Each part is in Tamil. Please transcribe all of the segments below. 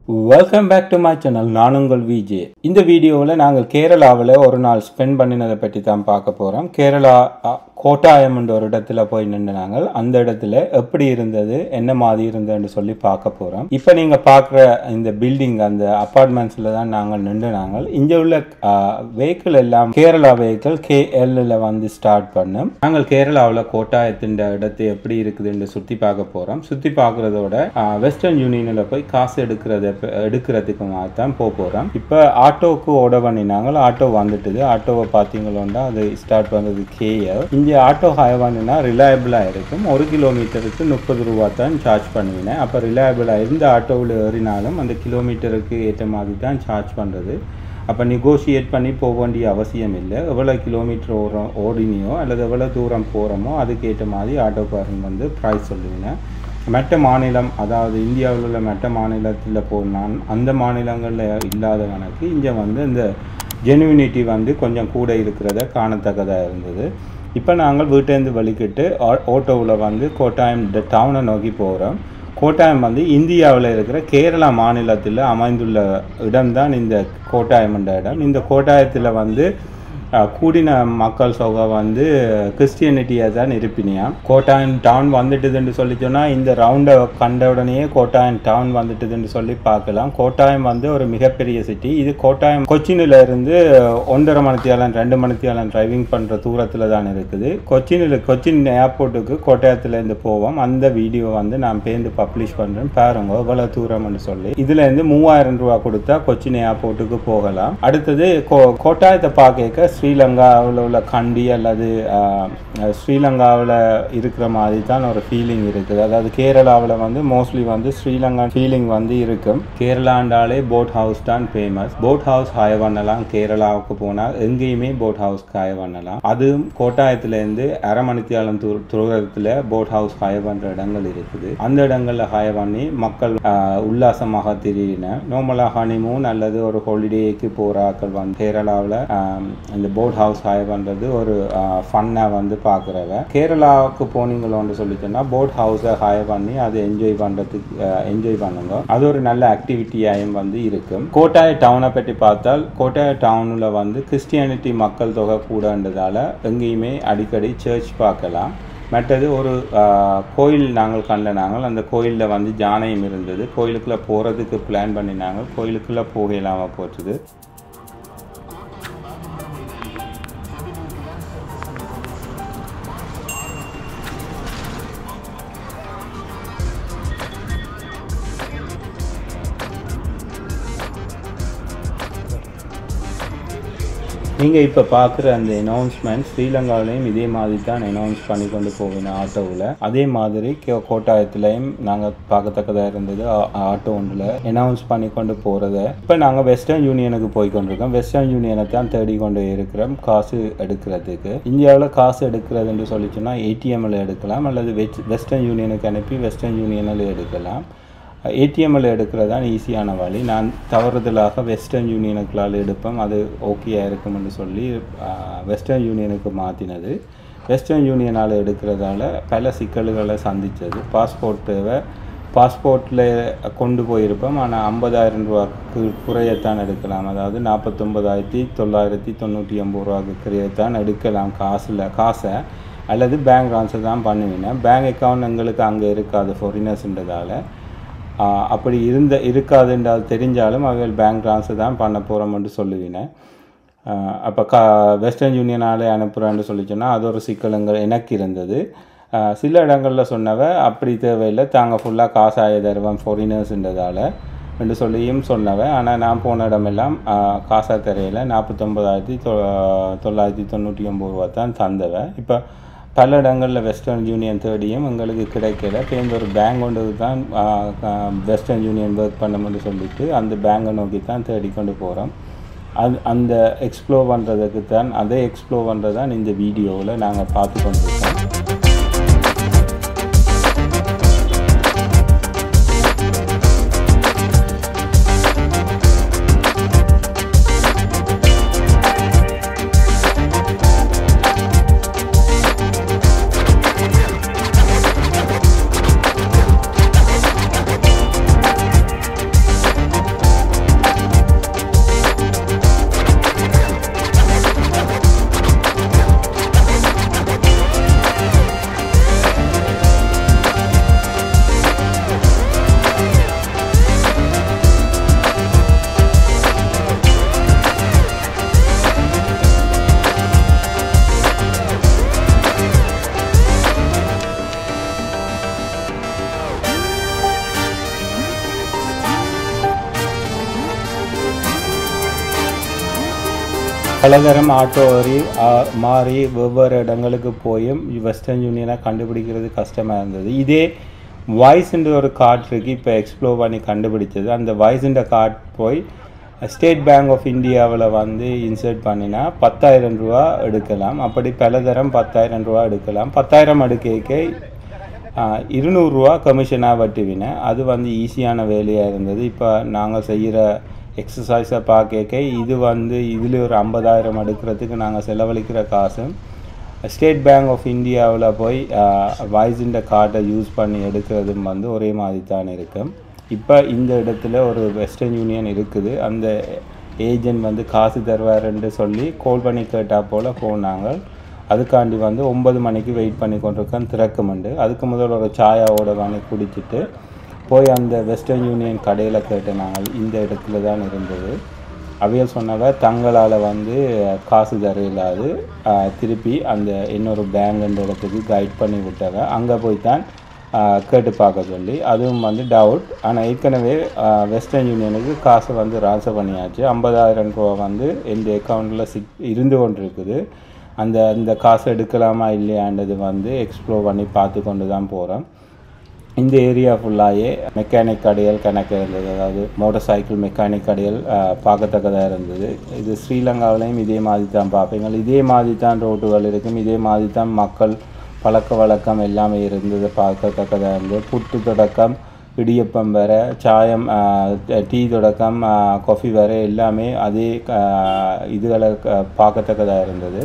welcome back to my channel நான் உங்கள் விஜே இந்த வீடியோவில் நாங்கள் கேரளாவில் ஒரு நாள் ஸ்பெண்ட் பண்ணினதை பற்றி தான் பார்க்க போகிறோம் கேரளா அ, கோட்டாயம் என்ற ஒரு இடத்துல போய் நின்று நாங்கள் அந்த இடத்துல எப்படி இருந்தது என்ன மாதிரி இருந்ததுன்னு சொல்லி பார்க்க போகிறோம் இப்போ நீங்கள் பார்க்குற இந்த பில்டிங் அந்த அப்பார்ட்மெண்ட்ஸில் தான் நாங்கள் நின்று நாங்கள் இங்கே உள்ள வெஹிக்கிள் எல்லாம் கேரளா வெஹிக்கிள் கேஎல்ல வந்து ஸ்டார்ட் பண்ணோம் நாங்கள் கேரளாவில் கோட்டாயத்தின் இடத்து எப்படி இருக்குதுன்னு சுற்றி பார்க்க போகிறோம் சுற்றி பார்க்குறதோட வெஸ்டர்ன் யூனியனில் போய் காசு எடுக்கிறத எடுக்கிறதுக்கு தான் போக போகிறோம் இப்போ ஆட்டோவுக்கு ஓட பண்ணினாங்க ஆட்டோ வந்துட்டுது ஆட்டோவை பார்த்தீங்களோண்டா அது ஸ்டார்ட் பண்ணுறது கேஎல் இங்கே ஆட்டோ ஹைவானுனா ரிலையபிளாக இருக்கும் ஒரு கிலோமீட்டருக்கு முப்பது ரூபா தான் சார்ஜ் பண்ணுவேன் அப்போ ரிலையபிளாக எந்த ஆட்டோவில் ஏறினாலும் அந்த கிலோமீட்டருக்கு ஏற்ற மாதிரி தான் சார்ஜ் பண்ணுறது அப்போ நெகோஷியேட் பண்ணி போக வேண்டிய அவசியம் இல்லை எவ்வளோ கிலோமீட்டர் ஓடுறோம் ஓடினியோ அல்லது எவ்வளோ தூரம் போகிறோமோ அதுக்கேற்ற மாதிரி ஆட்டோக்காரன் வந்து ப்ரைஸ் சொல்லுவீங்க மற்ற மாநிலம் அதாவது இந்தியாவில் உள்ள மற்ற மாநிலத்தில் போனான் அந்த மாநிலங்களில் இல்லாதவனுக்கு இங்கே வந்து இந்த ஜெனுவினிட்டி வந்து கொஞ்சம் கூட இருக்கிறத காணத்தக்கதாக இருந்தது இப்போ நாங்கள் வீட்டிலேருந்து வலிக்கிட்டு ஆட்டோவில் வந்து கோட்டாயம் டவுனை நோக்கி போகிறோம் கோட்டாயம் வந்து இந்தியாவில் இருக்கிற கேரளா மாநிலத்தில் அமைந்துள்ள இடம்தான் இந்த கோட்டாயம் என்ற இடம் இந்த கோட்டாயத்தில் வந்து அஹ், கூடின மக்கள் தொகை வந்து கிறிஸ்டியனிட்டியாக தான் இருப்பினியா கோட்டாயம் டவுன் வந்துட்டுதுன்னு சொல்லி சொன்னால் இந்த ரவுண்டை கண்ட உடனேயே கோட்டாயம் டவுன் வந்துட்டுதுன்னு சொல்லி பார்க்கலாம் கோட்டாயம் வந்து ஒரு மிகப்பெரிய சிட்டி இது கோட்டாயம் கொச்சினில் இருந்து ஒன்றரை மணித்தியாலம் ரெண்டு மணித்தியாலம் டிரைவிங் பண்ணுற தூரத்தில் தான் இருக்குது கொச்சினில் கொச்சின் ஏர்போர்ட்டுக்கு கோட்டாயத்துலேருந்து போவோம் அந்த வீடியோ வந்து நான் பேருந்து பப்ளிஷ் பண்ணுறேன் பாருங்க எவ்வளோ தூரம்னு சொல்லி இதுலேருந்து மூவாயிரம் ரூபா கொடுத்தா கொச்சின் ஏர்போர்ட்டுக்கு போகலாம் அடுத்தது கோ கோட்டாயத்தை பார்க்க ஸ்ரீலங்காவில் உள்ள கண்டி அல்லது ஆஹ், ஸ்ரீலங்காவில் இருக்கிற மாதிரி தான் ஒரு ஃபீலிங் இருக்குது அதாவது கேரளாவில் வந்து மோஸ்ட்லி வந்து ஸ்ரீலங்கா ஃபீலிங் வந்து இருக்கும் கேரளாண்டாலே போட் ஹவுஸ் தான் ஃபேமஸ் போட் ஹவுஸ் ஹாய் பண்ணலாம் கேரளாவுக்கு போனால் எங்கேயுமே போட் ஹவுஸ் ஹாய் பண்ணலாம் அதுவும் கோட்டாயத்துலேருந்து அரை மணித்தியாலம் தூர தூரத்தில் போட் ஹவுஸ் ஹாய் பண்ணுற இடங்கள் இருக்குது அந்த இடங்களில் ஹாய் பண்ணி மக்கள் ஆஹ், உல்லாசமாக திரியின நார்மலாக ஹனிமூன் அல்லது ஒரு ஹாலிடேக்கு போகிற ஆட்கள் வந்து கேரளாவில் இந்த போட் ஹவுஸ் ஹாய் பண்ணுறது ஒரு ஃபன்னாக வந்து பார்க்குறவ கேரளாவுக்கு போனீங்களோன்னு சொல்லி சொன்னால் போட் ஹவுஸை ஹாய் பண்ணி அதை என்ஜாய் பண்ணுறதுக்கு என்ஜாய் பண்ணுங்க அது ஒரு நல்ல ஆக்டிவிட்டியாயும் வந்து இருக்கும் கோட்டாய டவுனை பற்றி பார்த்தால் கோட்டாய டவுனில் வந்து கிறிஸ்டியானிட்டி மக்கள் தொகை கூடன்றதால எங்கேயுமே அடிக்கடி சர்ச் பார்க்கலாம் மற்றது ஒரு ஆஹ், கோயில் நாங்கள் கண்ட நாங்கள் அந்த கோயிலில் வந்து ஜானையும் இருந்தது கோயிலுக்குள்ளே போகிறதுக்கு பிளான் பண்ணினாங்க கோயிலுக்குள்ளே போகலாமல் போச்சுது நீங்கள் இப்போ பார்க்குற அந்த அனௌன்ஸ்மெண்ட் ஸ்ரீலங்காவிலையும் இதே மாதிரி தான் அனௌன்ஸ் பண்ணி கொண்டு போவேன் ஆட்டோவில் அதே மாதிரி கே- கோட்டாயத்துலேயும் நாங்கள் பார்க்கத்தக்கதாக இருந்தது ஆ- ஆட்டோ ஒன்றில் அனௌன்ஸ் பண்ணி கொண்டு போகிறத இப்போ நாங்கள் வெஸ்டர்ன் யூனியனுக்கு போய் கொண்டிருக்கோம் வெஸ்டர்ன் யூனியனை தான் தேடி கொண்டு இருக்கிறோம் காசு எடுக்கிறதுக்கு இந்தியாவில் காசு எடுக்கிறதுன்னு சொல்லி சொன்னால் ஏடிஎம்மில் எடுக்கலாம் அல்லது வெச் வெஸ்டர்ன் யூனியனுக்கு அனுப்பி வெஸ்டர்ன் யூனியனில் எடுக்கலாம் ஏடிஎம்மில் எடுக்கிறது தான் ஈஸியான வழி நான் தவறுதலாக வெஸ்டர்ன் யூனியனுக்குள்ளால் எடுப்பேன் அது ஓகேயாக இருக்கும்னு சொல்லி ஆஹ், வெஸ்டர்ன் யூனியனுக்கு மாற்றினது வெஸ்டர்ன் யூனியனால் எடுக்கிறதால பல சிக்கல்களை சந்தித்தது பாஸ்போர்ட் தேவை பாஸ்போர்ட்டில் கொண்டு போயிருப்போம் ஆனால் ஐம்பதாயிரம் ரூபாய்க்கு குறையத்தான் எடுக்கலாம் அதாவது நாற்பத்தொம்பதாயிரத்தி தொள்ளாயிரத்தி தொண்ணூற்றி ஒம்பது ரூபாய்க்கு குறையத்தான் எடுக்கலாம் காசில் காசை அல்லது பேங்க் ட்ரான்ஸ்ஃபர் தான் பண்ணுவேன் பேங்க் அக்கௌண்ட் எங்களுக்கு அங்கே இருக்காது ஃபாரினர்ஸ்ன்றதால ஆஹ் அப்படி இருந்த இருக்காதுன்றால் தெரிஞ்சாலும் அவைகள் பேங்க் ட்ரான்ஸ்ஃபர் தான் பண்ண போகிறோம்னு சொல்லுவினேன் அப்போ கா வெஸ்டர்ன் யூனியனாலே அனுப்புகிறேன்னு சொல்லி சொன்னால் அது ஒரு சிக்கலுங்கள் எனக்கு இருந்தது ஆஹ் சில இடங்களில் சொன்னவ அப்படி தேவையில்லை தாங்க ஃபுல்லாக காசாய தருவம் ஃபாரினர்ஸ்ன்றதால என்று சொல்லியும் சொன்னவன் ஆனால் நான் போன இடமெல்லாம் ஆஹ் காசா தரையில் நாற்பத்தொம்பதாயிரத்தி தொ தொள்ளாயிரத்தி தொண்ணூற்றி ஒம்பது ரூபா தான் தந்தவன் இப்போ பல இடங்களில் வெஸ்டர்ன் யூனியன் தேடியும் எங்களுக்கு கிடைக்கல இப்போ ஒரு பேங்க் ஒன்று தான் வெஸ்டர்ன் யூனியன் ஒர்க் பண்ணணும்னு சொல்லிட்டு அந்த பேங்கை நோக்கி தான் தேடி கொண்டு போகிறோம் அது அந்த எக்ஸ்ப்ளோர் பண்ணுறதுக்கு தான் அதை எக்ஸ்ப்ளோர் பண்ணுறது தான் இந்த வீடியோவில் நாங்கள் பார்த்து கொண்டிருக்கோம் பலதரம் ஆட்டோ வரி ஆ- மாறி வெவ்வேறு இடங்களுக்கு போயும் வெஸ்டர்ன் யூனியனை கண்டுபிடிக்கிறது கஷ்டமாக இருந்தது இதே வாய்ஸ்ன்ற ஒரு கார்ட் இருக்கு இப்போ எக்ஸ்ப்ளோர் பண்ணி கண்டுபிடிச்சது அந்த வாய்ஸ்ன்ற கார்ட் போய் ஸ்டேட் பேங்க் ஆஃப் இந்தியாவில் வந்து இன்சர்ட் பண்ணினா பத்தாயிரம் ரூபா எடுக்கலாம் அப்படி பலதரம் பத்தாயிரம் ரூபா எடுக்கலாம் பத்தாயிரம் எடுக்க இருநூறுவா கமிஷனாக வட்டுவின அது வந்து ஈஸியான வேலையாக இருந்தது இப்போ நாங்கள் செய்கிற எக்ஸசைஸை பார்க்க இது வந்து இதில் ஒரு ஐம்பதாயிரம் எடுக்கிறதுக்கு நாங்கள் செலவழிக்கிற காசும் ஸ்டேட் பேங்க் ஆஃப் இந்தியாவில் போய் வாய்ஸின்ற கார்டை யூஸ் பண்ணி எடுக்கிறதும் வந்து ஒரே மாதிரி தான் இருக்கும் இப்போ இந்த இடத்துல ஒரு வெஸ்டர்ன் யூனியன் இருக்குது அந்த ஏஜென்ட் வந்து காசு தருவாருன்னு சொல்லி கால் பண்ணி கேட்டால் போல் போனாங்க அதுக்காண்டி வந்து ஒன்பது மணிக்கு வெயிட் பண்ணி கொண்டிருக்கேன் திறக்குமெண்டு அதுக்கு முதல் ஒரு சாயாவோட வாங்கி குடிச்சிட்டு போய் அந்த வெஸ்டர்ன் யூனியன் கடையில் கேட்டேன் நாங்கள் இந்த இடத்துல தான் இருந்தது அவையல் சொன்னவ தங்களால் வந்து காசு தர இல்லாது ஆஹ், திருப்பி அந்த இன்னொரு பேங்குன்ற இடத்துக்கு கைட் பண்ணி விட்டவ அங்கே போய் தான் ஆஹ், கேட்டு பார்க்க சொல்லி அதுவும் வந்து டவுட் ஆனால் ஏற்கனவே ஆஹ், வெஸ்டர்ன் யூனியனுக்கு காசு வந்து ராச பண்ணியாச்சு ஐம்பதாயிரம் ரூபா வந்து எந்த அக்கௌண்ட்டில் சிக் இருந்து கொண்டு இருக்குது அந்த அந்த காசு எடுக்கலாமா இல்லையான்றது வந்து எக்ஸ்ப்ளோர் பண்ணி பார்த்து கொண்டு தான் போகிறோம் இந்த ஏரியா ஃபுல்லாகவே மெக்கானிக் கடைகள் கணக்கு இருந்தது அதாவது மோட்டார் சைக்கிள் மெக்கானிக் கடைகள் ஆஹ், பார்க்கத்தக்கதாக இருந்தது இது ஸ்ரீலங்காவிலையும் இதே மாதிரி தான் பார்ப்பீங்க இதே மாதிரி தான் ரோட்டுகள் இருக்கும் இதே மாதிரி தான் மக்கள் பழக்க வழக்கம் எல்லாமே இருந்தது பார்க்கத்தக்கதாக இருந்தது புட்டு தொடக்கம் இடியப்பம் வர சாயம் ஆஹ், டீ தொடக்கம் காஃபி வர எல்லாமே அதே ஆஹ், இதுகளை க- பார்க்கத்தக்கதாக இருந்தது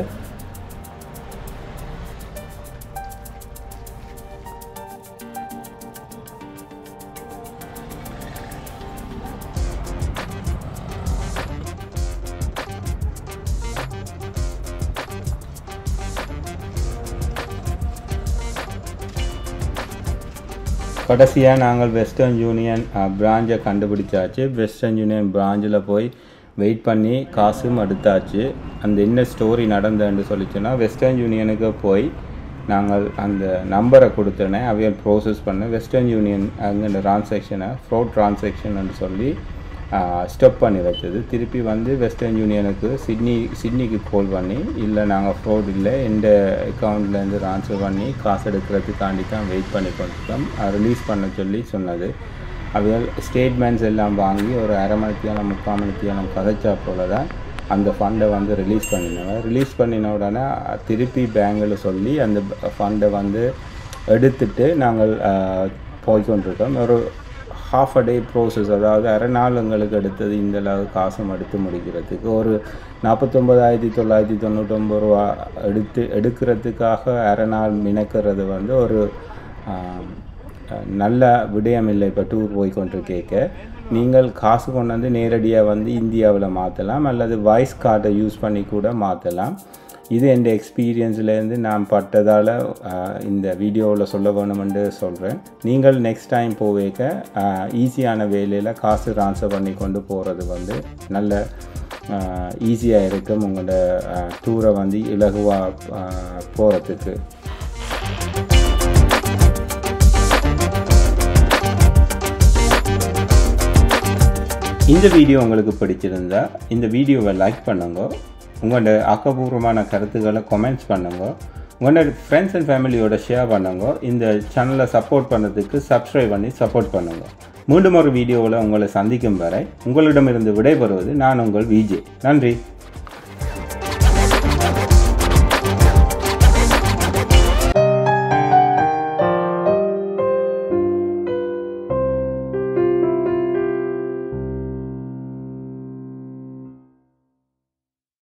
கடைசியாக நாங்கள் வெஸ்டர்ன் யூனியன் பிரான்ச்சை கண்டுபிடிச்சாச்சு வெஸ்டர்ன் யூனியன் பிரான்ச்சில் போய் வெயிட் பண்ணி காசும் எடுத்தாச்சு அந்த என்ன ஸ்டோரி நடந்ததுன்னு சொல்லிச்சுன்னா வெஸ்டர்ன் யூனியனுக்கு போய் நாங்கள் அந்த நம்பரை கொடுத்தோன்னே அவையல் ப்ரோசஸ் பண்ண வெஸ்டர்ன் யூனியன் அங்கே இந்த டிரான்சாக்ஷனை ஃப்ரோட் டிரான்சாக்ஷன் சொல்லி ஸ்டப் பண்ணி வச்சது திருப்பி வந்து வெஸ்டர்ன் யூனியனுக்கு சிட்னி சிட்னிக்கு கால் பண்ணி இல்லை நாங்கள் ஃப்ரோட் இல்லை எந்த அக்கௌண்ட்லேருந்து ட்ரான்ஸ்ஃபர் பண்ணி காசு எடுக்கிறதுக்காண்டி தான் வெயிட் பண்ணி கொண்டிருக்கோம் ரிலீஸ் பண்ண சொல்லி சொன்னது அவையால் ஸ்டேட்மெண்ட்ஸ் எல்லாம் வாங்கி ஒரு அரை மணித்தியாலம் முக்கால் மணித்தியாலம் கதைச்சா போல தான் அந்த ஃபண்டை வந்து ரிலீஸ் பண்ணினாங்க ரிலீஸ் பண்ணின உடனே திருப்பி பேங்கில் சொல்லி அந்த ஃபண்டை வந்து எடுத்துட்டு நாங்கள் அஹ், போய் கொண்டிருக்கோம் ஒரு ஹாஃப் அ டே ப்ரோசஸ் அதாவது அரை நாள் எங்களுக்கு எடுத்தது இந்த அளவு காசும் எடுத்து முடிக்கிறதுக்கு ஒரு நாற்பத்தொம்பதாயிரத்தி தொள்ளாயிரத்தி தொண்ணூற்றொம்பது ரூபா எடுத்து எடுக்கிறதுக்காக அரை நாள் மினக்கிறது வந்து ஒரு ஆம், அஹ், நல்ல விடயம் இல்லை இப்போ டூர் போய் கொண்டு கேட்க நீங்கள் காசு கொண்டு வந்து நேரடியாக வந்து இந்தியாவில் மாற்றலாம் அல்லது வாய்ஸ் கார்டை யூஸ் பண்ணி கூட மாற்றலாம் இது என் எக்ஸ்பீரியன்ஸ்லேருந்து நான் பட்டதால் இந்த வீடியோவில் சொல்ல வேணுமென்று சொல்கிறேன் நீங்கள் நெக்ஸ்ட் டைம் போவேக்க ஈஸியான வேலையில் காசு ட்ரான்ஸ்ஃபர் பண்ணி கொண்டு போகிறது வந்து நல்ல ஈஸியாக இருக்கும் உங்களோட டூரை வந்து இலகுவாக போகிறதுக்கு இந்த வீடியோ உங்களுக்கு பிடிச்சிருந்தா இந்த வீடியோவை லைக் பண்ணுங்க உங்களோட ஆக்கப்பூர்வமான கருத்துக்களை கமெண்ட்ஸ் பண்ணுங்க உங்களோட ஃப்ரெண்ட்ஸ் அண்ட் ஃபேமிலியோட ஷேர் பண்ணுங்க இந்த சேனலை சப்போர்ட் பண்ணதுக்கு சப்ஸ்கிரைப் பண்ணி சப்போர்ட் பண்ணுங்க மீண்டும் ஒரு வீடியோவில் உங்களை சந்திக்கும் வரை உங்களிடமிருந்து விடைபெறுவது நான் உங்கள் விஜே நன்றி